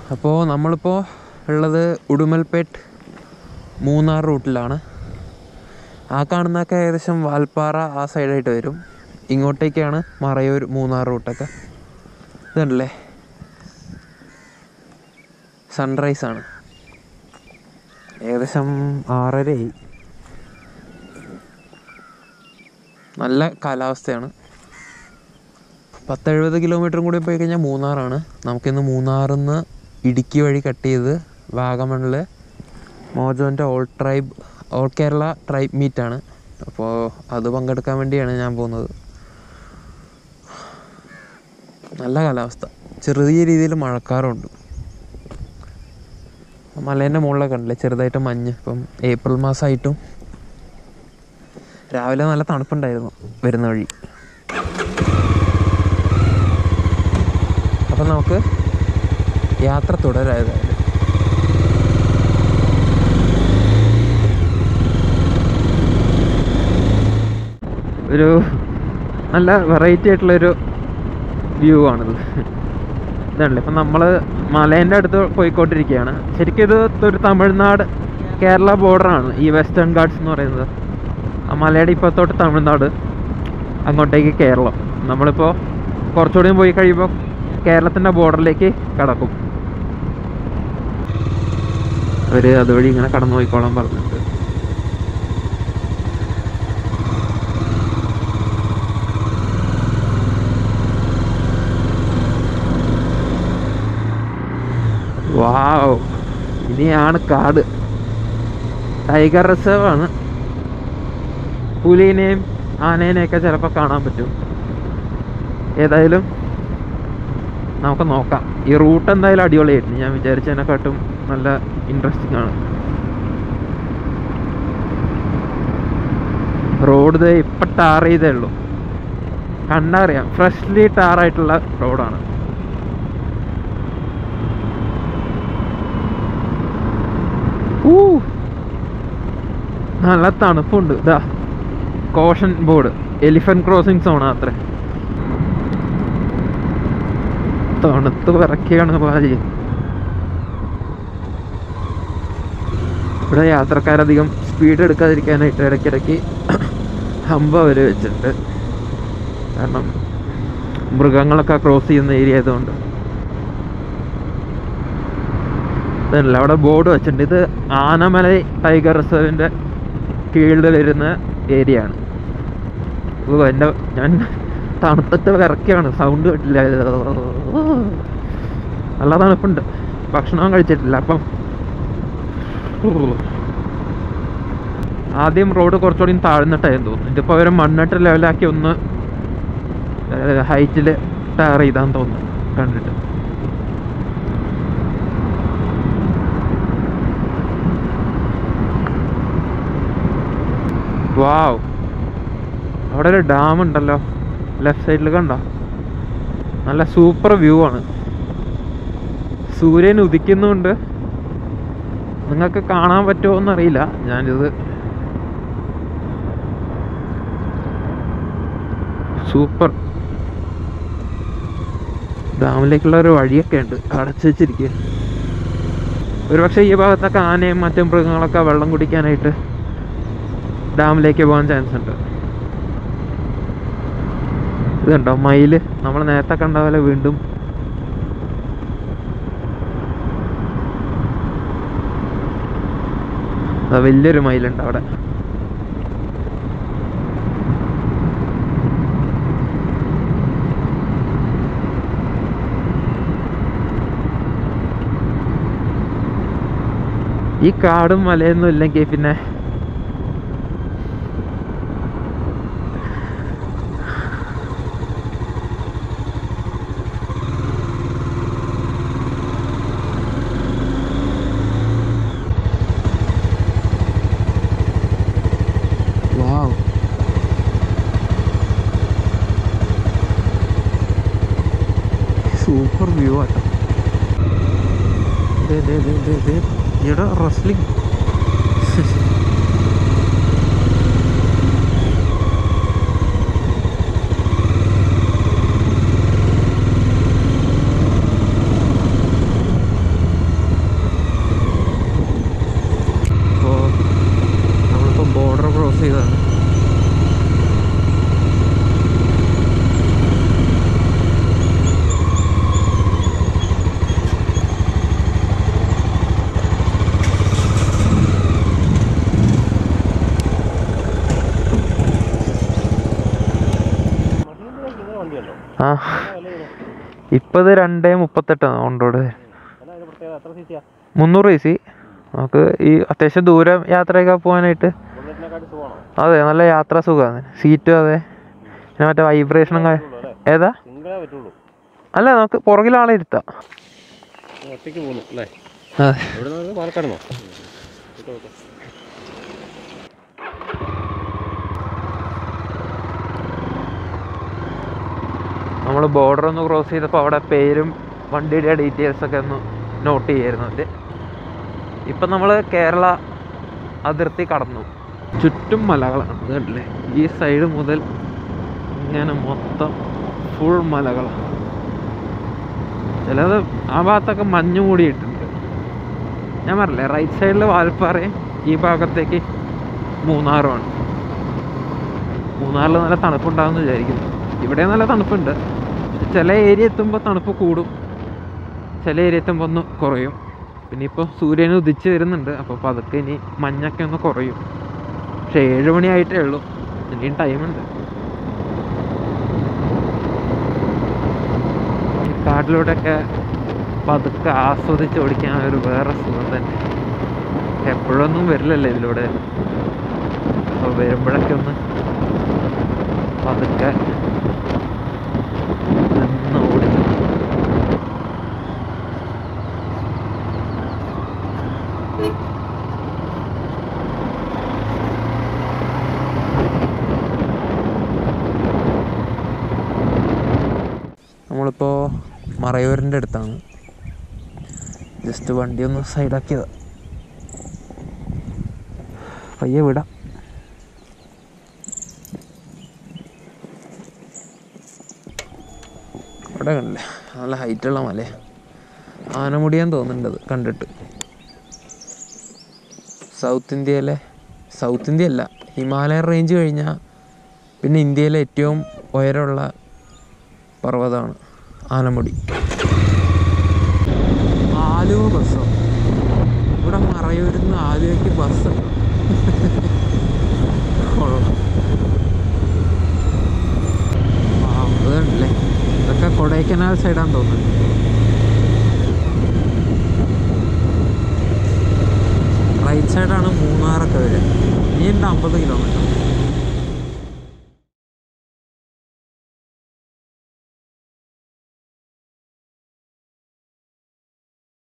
അപ്പോൾ നമ്മളിപ്പോൾ ഉള്ളത് ഉടുമൽപേട്ട് മൂന്നാർ റൂട്ടിലാണ് ആ കാണുന്നതൊക്കെ ഏകദേശം വാൽപ്പാറ ആ സൈഡായിട്ട് വരും ഇങ്ങോട്ടേക്കാണ് മറയൂർ മൂന്നാർ റൂട്ടൊക്കെ ഇതുണ്ടല്ലേ സൺറൈസ് ആണ് ഏകദേശം ആറരയായി നല്ല കാലാവസ്ഥയാണ് പത്തെഴുപത് കിലോമീറ്ററും കൂടി പോയി കഴിഞ്ഞാൽ മൂന്നാറാണ് നമുക്കിന്ന് മൂന്നാറിൽ നിന്ന് ഇടുക്കി വഴി കട്ട് ചെയ്ത് വാഗമണിൽ മോജോൻ്റെ all tribe all Kerala tribe മീറ്റാണ് അപ്പോൾ അത് പങ്കെടുക്കാൻ വേണ്ടിയാണ് ഞാൻ പോകുന്നത് നല്ല കാലാവസ്ഥ ചെറിയ രീതിയിൽ മഴക്കാറുണ്ട് മലേൻ്റെ മുകളിലൊക്കെ ഉണ്ടല്ലേ ചെറുതായിട്ട് മഞ്ഞ് ഇപ്പം ഏപ്രിൽ മാസമായിട്ടും രാവിലെ നല്ല തണുപ്പുണ്ടായിരുന്നു വരുന്ന വഴി അപ്പം നമുക്ക് യാത്ര തുടരായതായാലും ഒരു നല്ല വെറൈറ്റി ആയിട്ടുള്ളൊരു വ്യൂ ആണിത് ഇതാണല്ലേ ഇപ്പം നമ്മൾ മലേൻ്റെ അടുത്ത് പോയിക്കൊണ്ടിരിക്കുകയാണ് ശരിക്കും ഇത് ഒരു തമിഴ്നാട് കേരള ബോർഡറാണ് ഈ വെസ്റ്റേൺ ഗാർഡ്സ് എന്ന് പറയുന്നത് ആ മലയുടെ ഇപ്പത്തോട്ട് തമിഴ്നാട് അങ്ങോട്ടേക്ക് കേരളം നമ്മളിപ്പോൾ കുറച്ചുകൂടി പോയി കഴിയുമ്പോൾ കേരളത്തിൻ്റെ ബോർഡറിലേക്ക് കടക്കും അവർ അതുവഴി ഇങ്ങനെ കടന്നു പോയിക്കോളാൻ പറഞ്ഞിട്ടുണ്ട് വാവ് ഇനിയാണ് കാട് ടൈഗർ റിസർവ് ആണ് പുലിനെയും ആനേനെയൊക്കെ ചിലപ്പോൾ കാണാൻ പറ്റും ഏതായാലും നമുക്ക് നോക്കാം ഈ റൂട്ട് എന്തായാലും അടിപൊളിയായിരുന്നു ഞാൻ വിചാരിച്ചതിനെക്കാട്ടും നല്ല ഇൻട്രസ്റ്റിംഗ് ആണ് റോഡ് ദേ ഇപ്പം ടാർ ചെയ്തേ ഉള്ളൂ കണ്ടറിയാം ഫ്രഷ്ലി ടാറായിട്ടുള്ള റോഡാണ് ഊ നല്ല തണുപ്പുണ്ട് ഇതാ caution board elephant crossing zone അത്ര തണുത്ത് വിറക്കുകയാണ് പാലി ഇവിടെ യാത്രക്കാരധികം സ്പീഡ് എടുക്കാതിരിക്കാനായിട്ട് ഇടയ്ക്കിടയ്ക്ക് ഹമ്പ അവർ വെച്ചിട്ടുണ്ട് കാരണം മൃഗങ്ങളൊക്കെ ക്രോസ് ചെയ്യുന്ന ഏരിയ ആയതുകൊണ്ട് ഇതല്ല അവിടെ ബോർഡ് വെച്ചിട്ടുണ്ട് ഇത് ആനമല ടൈഗർ റിസർവിൻ്റെ കീഴിൽ വരുന്ന ഏരിയ ആണ് ഓ എൻ്റെ ഞാൻ തണുത്തിട്ട് വിറക്കുകയാണ് സൗണ്ട് കേട്ടില്ല നല്ല തണുപ്പുണ്ട് ഭക്ഷണം കഴിച്ചിട്ടില്ല അപ്പം ആദ്യം റോഡ് കുറച്ചുകൂടി താഴ്ന്നിട്ടായിരുന്നു തോന്നുന്നു ഇതിപ്പോൾ അവർ മണ്ണിട്ട് ലെവലാക്കി ഒന്ന് ഹൈറ്റിൽ ടാർ ചെയ്താന്ന് തോന്നുന്നു കണ്ടിട്ട് വാവ് അവിടെ ഒരു ഡാം ഉണ്ടല്ലോ ലെഫ്റ്റ് സൈഡിൽ കണ്ടോ നല്ല സൂപ്പർ വ്യൂ ആണ് സൂര്യൻ ഉദിക്കുന്നുണ്ട് നിങ്ങൾക്ക് കാണാൻ പറ്റുമോ എന്നറിയില്ല ഞാനിത് സൂപ്പർ ഡാമിലേക്കുള്ള ഒരു വഴിയൊക്കെ ഉണ്ട് അടച്ചു വെച്ചിരിക്കുക ഒരുപക്ഷെ ഈ ഭാഗത്തൊക്കെ ആനയും മറ്റു മൃഗങ്ങളൊക്കെ വെള്ളം കുടിക്കാനായിട്ട് ഡാമിലേക്ക് പോകാൻ ചാൻസ് ഉണ്ട് ഇതുണ്ടോ മയില് നമ്മൾ നേരത്തെ കണ്ട പോലെ വീണ്ടും ദാ വലിയൊരു മയിലുണ്ട് അവിടെ ഈ കാടും മലയൊന്നും ഇല്ലെങ്കിൽ പിന്നെ വാവ് സൂപ്പർ വ്യൂ ആട്ടോ ദേ, ദേ, ദേ, ദേ, ദേ. എടാ റസ്ലിംഗ് ആ ഇപ്പം ഇത് രണ്ടേ മുപ്പത്തെട്ടാണ് ഓൺ റോഡ് എത്ര സീറ്റിയാ മുന്നൂറ് സി സി നമുക്ക് ഈ അത്യാവശ്യം ദൂരം യാത്രയൊക്കെ പോകാനായിട്ട് ബുള്ളറ്റിനെക്കാട്ടി സുഖമാണോ അതെ നല്ല യാത്രാ സുഖമാണ് സീറ്റും അതെ പിന്നെ മറ്റേ വൈബ്രേഷനും കാ- ഏതാ സിംഗിളേ പറ്റുള്ളൂ അല്ല നമുക്ക് പുറകിലാളെ ഇരുത്താം നീ ഒറ്റയ്ക്ക് പോകുന്നു അല്ലേ അതെ എവിടെ നിന്ന് പാലക്കാടുന്നോ നമ്മൾ ബോർഡർ ഒന്ന് ക്രോസ് ചെയ്തപ്പോൾ അവിടെ പേരും വണ്ടിയുടെ ഡീറ്റെയിൽസ് ഒക്കെ ഒന്ന് നോട്ട് ചെയ്യായിരുന്നു അവർ ഇപ്പം നമ്മൾ കേരള അതിർത്തി കടന്നു ചുറ്റും മലകളാണ് ഇത് കണ്ടില്ലേ ഈ സൈഡ് മുതൽ ഇങ്ങനെ മൊത്തം ഫുൾ മലകളാണ് ചിലത് ആ ഭാഗത്തൊക്കെ മഞ്ഞ് മൂടിയിട്ടുണ്ട് ഞാൻ പറഞ്ഞില്ലേ റൈറ്റ് സൈഡിൽ വാൽപ്പാറയും ഈ ഭാഗത്തേക്ക് മൂന്നാറുമാണ് മൂന്നാറിൽ നല്ല തണുപ്പുണ്ടാകുമെന്ന് വിചാരിക്കുന്നു ഇവിടെ നല്ല തണുപ്പുണ്ട് പക്ഷെ ചില ഏരിയ എത്തുമ്പോൾ തണുപ്പ് കൂടും ചില ഏരിയ എത്തുമ്പോൾ ഒന്ന് കുറയും പിന്നെ ഇപ്പോൾ സൂര്യൻ ഉദിച്ച് വരുന്നുണ്ട് അപ്പോൾ പതുക്കെ ഇനി മഞ്ഞൊക്കെ ഒന്ന് കുറയും പക്ഷെ ഏഴ് മണിയായിട്ടേ ഉള്ളൂ ഇനിയും ടൈമുണ്ട് ഈ കാട്ടിലൂടെയൊക്കെ പതുക്കെ ആസ്വദിച്ച് ഓടിക്കാൻ ഒരു വേറെ സുഖം തന്നെ എപ്പോഴൊന്നും വരില്ലല്ലോ ഇതിലൂടെ അപ്പോൾ വരുമ്പോഴൊക്കെ ഒന്ന് പതുക്കെ നിന്ന് ഓടിച്ചു നമ്മളിപ്പോൾ മറയൂരിൻ്റെ അടുത്താണ് ജസ്റ്റ് വണ്ടി ഒന്ന് സൈഡാക്കിയതാ പയ്യെ വിടാം ഇവിടെ കണ്ടില്ലേ നല്ല ഹൈറ്റുള്ള മല ആനമുടിയാൻ തോന്നുന്നുണ്ടത് കണ്ടിട്ട് സൗത്ത് ഇന്ത്യയിലെ സൗത്ത് ഇന്ത്യ അല്ല ഹിമാലയൻ റേഞ്ച് കഴിഞ്ഞാൽ പിന്നെ ഇന്ത്യയിലെ ഏറ്റവും ഉയരമുള്ള പർവ്വതമാണ് ആനമുടി ആലുവ ബസ്സോ ഇവിടെ മറയൂരുന്ന ആലുവയ്ക്ക് ബസ് കൊള്ളാം ആ, അത് കണ്ടില്ലേ ഇതൊക്കെ കൊടൈക്കനാൽ സൈഡാന്ന് തോന്നുന്നു റൈറ്റ് സൈഡാണ് മൂന്നാറൊക്കെ വരിക ഇനിയുണ്ട് അമ്പത് കിലോമീറ്റർ